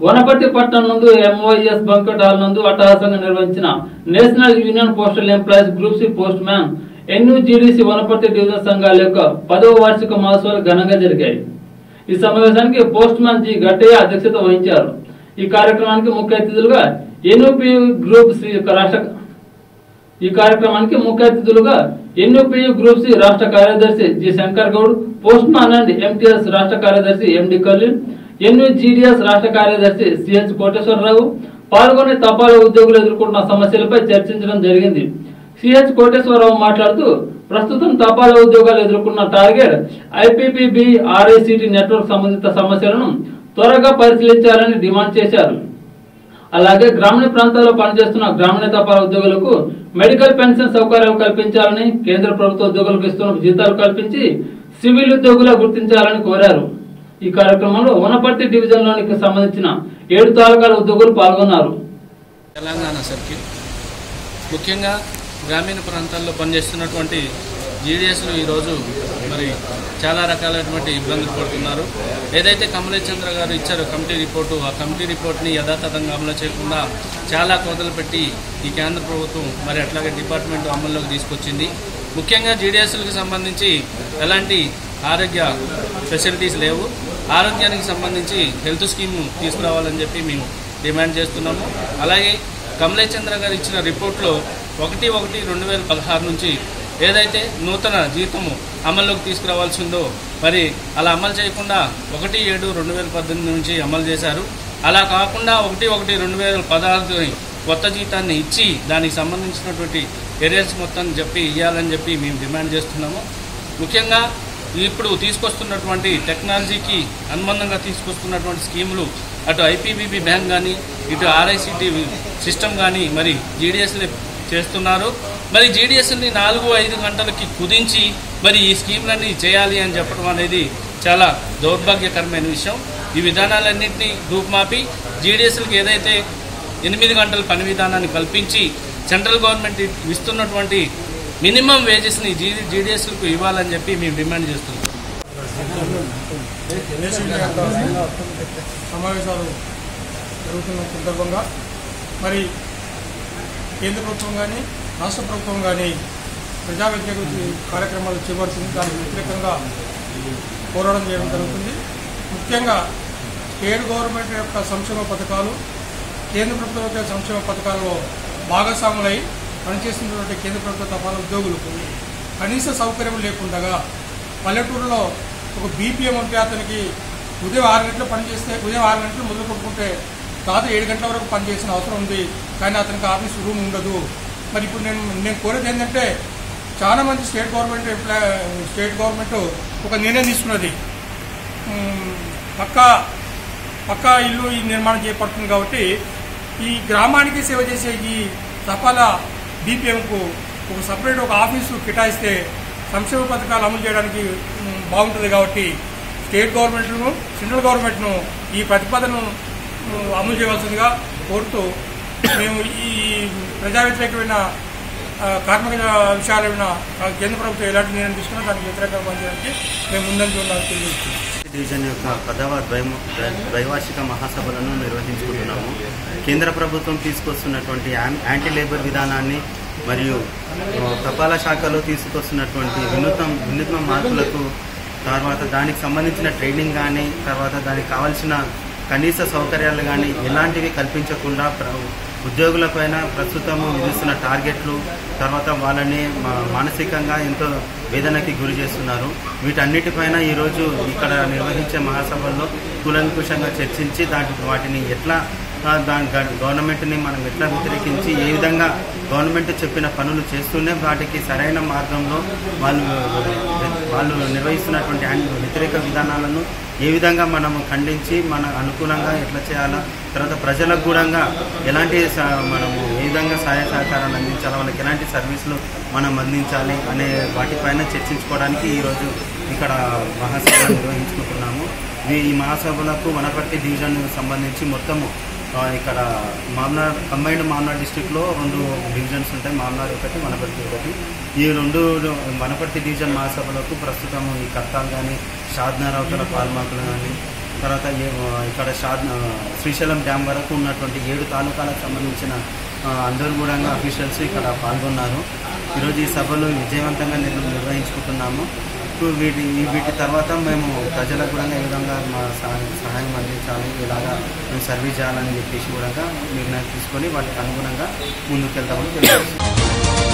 వనపర్తి పట్టణం నందు MOs banquet hall నందు అట్టహాసంగా నిర్వహించిన national union postal employees group C postman NUGDC Wanaparthy division సంఘాల యొక్క పదవ వార్షిక మహోత్సవాలు ఘనంగా జరిగాయి ఈ సమావేశానికి పోస్ట్ మ్యాన్ జి గట్టయ్య అధ్యక్షత వహించారు ఈ కార్యక్రమానికి ముఖ్య అతిథులుగా ఎన్యూపీ గ్రూప్ సి యొక్క రాష్ట్ర ఈ కార్యక్రమానికి ముఖ్య అతిథులుగా ఎన్యూపీ గ్రూప్ సి రాష్ట్ర కార్యదర్శి G Shankar Goud postman and MTS రాష్ట్ర కార్యదర్శి ఎండి కలీన్ ఎన్యూజీడీఎస్ రాష్ట్ర కార్యదర్శి సిహెచ్ కోటేశ్వరరావు పాల్గొనే తపాలా ఉద్యోగులు ఎదుర్కొంటున్న సమస్యలపై చర్చించడం జరిగింది సిహెచ్ కోటేశ్వరరావు మాట్లాడుతూ ప్రస్తుతం తపాలా ఉద్యోగాలు ఎదుర్కొన్న టార్గెట్ ఐపీపీబీ ఆర్ఐసిటి నెట్వర్క్ సంబంధిత సమస్యలను త్వరగా పరిశీలించాలని డిమాండ్ చేశారు అలాగే గ్రామీణ ప్రాంతాల్లో పనిచేస్తున్న గ్రామీణ తపాలా ఉద్యోగులకు మెడికల్ పెన్షన్ సౌకర్యాలు కల్పించాలని కేంద్ర ప్రభుత్వ ఉద్యోగులకు ఇస్తున్న జీతాలు కల్పించి సివిల్ ఉద్యోగులా గుర్తించాలని కోరారు ఈ కార్యక్రమంలో వనపర్తి డివిజన్ లోనికి సంబంధించిన ఏడు తాలూకాల ఉద్యోగులు పాల్గొన్నారు తెలంగాణ సర్కిల్ ముఖ్యంగా గ్రామీణ ప్రాంతాల్లో పనిచేస్తున్నటువంటి జీడిఎస్లు ఈరోజు మరి చాలా రకాలైనటువంటి ఇబ్బందులు పడుతున్నారు ఏదైతే కమలేష్ చంద్ర గారు ఇచ్చారో కమిటీ రిపోర్టు ఆ కమిటీ రిపోర్ట్ని యథాతథంగా అమలు చేయకుండా చాలా కోతలు పెట్టి ఈ కేంద్ర ప్రభుత్వం మరి అట్లాగే డిపార్ట్మెంట్ అమల్లోకి తీసుకొచ్చింది ముఖ్యంగా జీడిఎస్లకు సంబంధించి ఎలాంటి ఆరోగ్య ఫెసిలిటీస్ లేవు ఆరోగ్యానికి సంబంధించి హెల్త్ స్కీమ్ తీసుకురావాలని చెప్పి మేము డిమాండ్ చేస్తున్నాము అలాగే కమలేష్ చంద్ర గారు ఇచ్చిన రిపోర్ట్లో ఒకటి ఒకటి రెండు వేల పదహారు నుంచి ఏదైతే నూతన జీతము అమల్లోకి తీసుకురావాల్సి ఉందో మరి అలా అమలు చేయకుండా ఒకటి ఏడు రెండు వేల పద్దెనిమిది నుంచి అమలు చేశారు అలా కాకుండా ఒకటి ఒకటి రెండు వేల పదహారు కొత్త జీతాన్ని ఇచ్చి దానికి సంబంధించినటువంటి ఏరియాస్ మొత్తం చెప్పి ఇవ్వాలని చెప్పి మేము డిమాండ్ చేస్తున్నాము ముఖ్యంగా ఇప్పుడు తీసుకొస్తున్నటువంటి టెక్నాలజీకి అనుబంధంగా తీసుకొస్తున్నటువంటి స్కీములు అటు ఐపీబీబీ బ్యాంక్ కానీ ఇటు ఆర్ఐసిటి సిస్టమ్ కానీ మరి జీడిఎస్లే చేస్తున్నారు మరి జీడిఎస్ని నాలుగు ఐదు గంటలకి కుదించి మరి ఈ స్కీమ్లన్నీ చేయాలి అని చెప్పడం అనేది చాలా దౌర్భాగ్యకరమైన విషయం ఈ విధానాలన్నింటినీ రూపుమాపి జీడిఎస్లకు ఏదైతే ఎనిమిది గంటల పని విధానాన్ని కల్పించి సెంట్రల్ గవర్నమెంట్ ఇస్తున్నటువంటి మినిమం వేజెస్ని జీ జీడిఎస్లకు ఇవ్వాలని చెప్పి మేము డిమాండ్ చేస్తున్నాం దేశీయ యొక్క సమావేశాలు జరుగుతున్న సందర్భంగా మరి కేంద్ర ప్రభుత్వం కానీ రాష్ట్ర ప్రభుత్వం కానీ ప్రజా వ్యతిరేక కార్యక్రమాలు చేపడుతుంది దానికి వ్యతిరేకంగా పోరాటం చేయడం జరుగుతుంది ముఖ్యంగా స్టేట్ గవర్నమెంట్ యొక్క సంక్షేమ పథకాలు కేంద్ర ప్రభుత్వం యొక్క సంక్షేమ పథకాల్లో భాగస్వాములై పనిచేస్తున్నటువంటి కేంద్ర ప్రభుత్వ తపాలా ఉద్యోగులకు కనీస సౌకర్యం లేకుండా పల్లెటూరులో ఒక బీపీఎం ఉంటే అతనికి ఉదయం ఆరు గంటలు పనిచేస్తే ఉదయం ఆరు గంటలు మొదలు కొట్టుకుంటే దాదాపు ఏడు గంటల వరకు పనిచేసిన అవసరం ఉంది కానీ అతనికి ఆఫీస్ రూమ్ ఉండదు మరి ఇప్పుడు నేను నేను కోరేది ఏంటంటే చాలా మంది state government employee state government ఒక నిర్ణయం తీసుకున్నది ఉమ్, పక్కా పక్కా ఇల్లు ఈ నిర్మాణం చేపడుతుంది కాబట్టి ఈ గ్రామానికి సేవ చేసే ఈ తపాలా బీపీఎంకు ఒక సపరేట్ ఒక ఆఫీసు కేటాయిస్తే సంక్షేమ పథకాలు అమలు చేయడానికి ఉమ్, బాగుంటుంది కాబట్టి స్టేట్ గవర్నమెంట్ను సెంట్రల్ గవర్నమెంట్ను ఈ ప్రతిపాదనను ఉమ్, అమలు చేయవలసిందిగా కోరుతూ మేము ఈ ప్రజా వ్యతిరేకమైన ఆ, కార్మిక విషయాలైన ఆ, కేంద్ర ప్రభుత్వం ఎలాంటి నిర్ణయం తీసుకున్నా దానికి వ్యతిరేకంగా పనిచేయడానికి మేము ముందంజ ఉండాలని తెలియజేస్తున్నాం డివిజన్ యొక్క పదవ ద్వైమ ద్వైవార్షిక మహాసభలను నిర్వహించుకుంటున్నాము కేంద్ర ప్రభుత్వం తీసుకొస్తున్నటువంటి యాన్- యాంటీ లేబర్ విధానాన్ని మరియు ఆ, తపాలా శాఖలో తీసుకొస్తున్నటువంటి వినూత్న వినూత్న మార్పులకు తర్వాత దానికి సంబంధించిన ట్రైనింగ్ కానీ తర్వాత దానికి కావాల్సిన కనీస సౌకర్యాలు కానీ ఎలాంటివి కల్పించకుండా ప్ర- ఉద్యోగులపైన ప్రస్తుతము విధిస్తున్న టార్గెట్లు తర్వాత వాళ్ళని మా- మానసికంగా ఎంతో వేదనకి గురి చేస్తున్నారు వీటన్నిటిపైన ఈరోజు ఇక్కడ నిర్వహించే మహాసభల్లో కూలంకుషంగా చర్చించి దాటి వాటిని ఎట్లా ఆ, దాని గ- గవర్నమెంట్ని మనం ఎట్లా వ్యతిరేకించి ఏ విధంగా గవర్నమెంట్ చెప్పిన పనులు చేస్తూనే వాటికి సరైన మార్గంలో వాళ్ళు వాళ్ళు నిర్వహిస్తున్నటువంటి యాన్- వ్యతిరేక విధానాలను ఏ విధంగా మనము ఖండించి మన అనుకూలంగా ఎట్లా చేయాలా తర్వాత ప్రజలకు కూడా ఎలాంటి స- మనము ఏ విధంగా సహాయ సహకారాలు అందించాలి వాళ్ళకి ఎలాంటి సర్వీసులు మనం అందించాలి అనే వాటిపైన చర్చించుకోవడానికి ఈరోజు ఇక్కడ మహాసభలు నిర్వహించుకుంటున్నాము ఈ ఈ మహాసభలకు వనపర్తి డివిజన్ సంబంధించి మొత్తము ఆ, ఇక్కడ మామనార్ కంబైన్డ్ మామనార్ డిస్టిక్లో రెండు డివిజన్స్ ఉంటాయి మామనార్ ఒకటి వనపర్తి ఒకటి ఈ రెండు వనపర్తి డివిజన్ మహాసభలకు ప్రస్తుతం ఈ కర్తాలు కానీ షాద్నగర్ అవతల పాల్మాకులు కానీ తర్వాత ఏ- ఇక్కడ షాద్ శ్రీశైలం డ్యామ్ వరకు ఉన్నటువంటి ఏడు తాలూకాలకు సంబంధించిన ఆ, అందరూ కూడా అఫీషియల్స్ ఇక్కడ పాల్గొన్నారు ఈరోజు ఈ సభలు విజయవంతంగా నిర్- నిర్వహించుకుంటున్నాము ఇప్పుడు వీటి ఈ వీటి తర్వాత మేము ప్రజలకు కూడా ఏ విధంగా మా సహాయం సహాయం అందించాలి ఇలాగా మేము సర్వీస్ చేయాలని చెప్పేసి కూడా నిర్ణయం తీసుకొని వాటికి అనుగుణంగా ముందుకు వెళ్తామని తెలియజేస్తున్నాం